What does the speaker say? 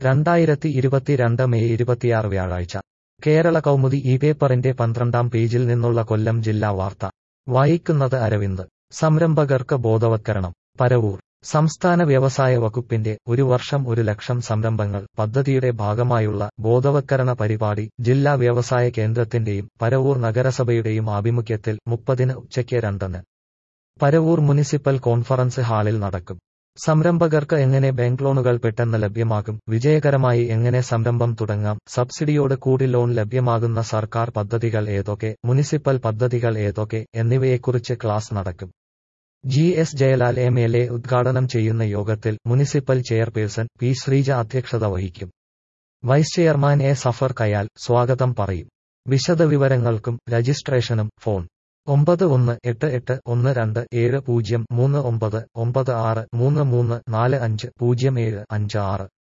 രണ്ടായിരത്തി ഇരുപത്തിരണ്ട് മെയ് ഇരുപത്തിയാറ് വ്യാഴാഴ്ച കേരള കൗമുദി ഈ പേപ്പറിന്റെ പന്ത്രണ്ടാം പേജിൽ നിന്നുള്ള കൊല്ലം ജില്ലാ വാർത്ത വായിക്കുന്നത് അരവിന്ദ് സംരംഭകർക്ക് ബോധവത്കരണം പരവൂർ സംസ്ഥാന വ്യവസായ വകുപ്പിന്റെ ഒരു വർഷം ഒരു ലക്ഷം സംരംഭങ്ങൾ പദ്ധതിയുടെ ഭാഗമായുള്ള ബോധവത്കരണ പരിപാടി ജില്ലാ വ്യവസായ കേന്ദ്രത്തിന്റെയും പരവൂർ നഗരസഭയുടെയും ആഭിമുഖ്യത്തിൽ മുപ്പതിന് ഉച്ചയ്ക്ക് രണ്ടിന് പരവൂർ മുനിസിപ്പൽ കോൺഫറൻസ് ഹാളിൽ നടക്കും സംരംഭകർക്ക് എങ്ങനെ ബാങ്ക് ലോണുകൾ പെട്ടെന്ന് ലഭ്യമാകും വിജയകരമായി എങ്ങനെ സംരംഭം തുടങ്ങാം സബ്സിഡിയോട് കൂടി ലോൺ ലഭ്യമാകുന്ന സർക്കാർ പദ്ധതികൾ ഏതൊക്കെ മുനിസിപ്പൽ പദ്ധതികൾ ഏതൊക്കെ എന്നിവയെക്കുറിച്ച് ക്ലാസ് നടക്കും G S Jayalal M L A ഉദ്ഘാടനം ചെയ്യുന്ന യോഗത്തിൽ മുനിസിപ്പൽ ചെയർപേഴ്സൺ പി ശ്രീജ അധ്യക്ഷത വഹിക്കും vice chairman A Safar Kayal സ്വാഗതം പറയും വിശദവിവരങ്ങൾക്കും രജിസ്ട്രേഷനും ഫോൺ ഒമ്പത് ഒന്ന് എട്ട് എട്ട് ഒന്ന് രണ്ട് ഏഴ് പൂജ്യം മൂന്ന് ഒമ്പത് ഒമ്പത് ആറ് മൂന്ന് മൂന്ന് നാല് അഞ്ച് പൂജ്യം ഏഴ് അഞ്ച് ആറ്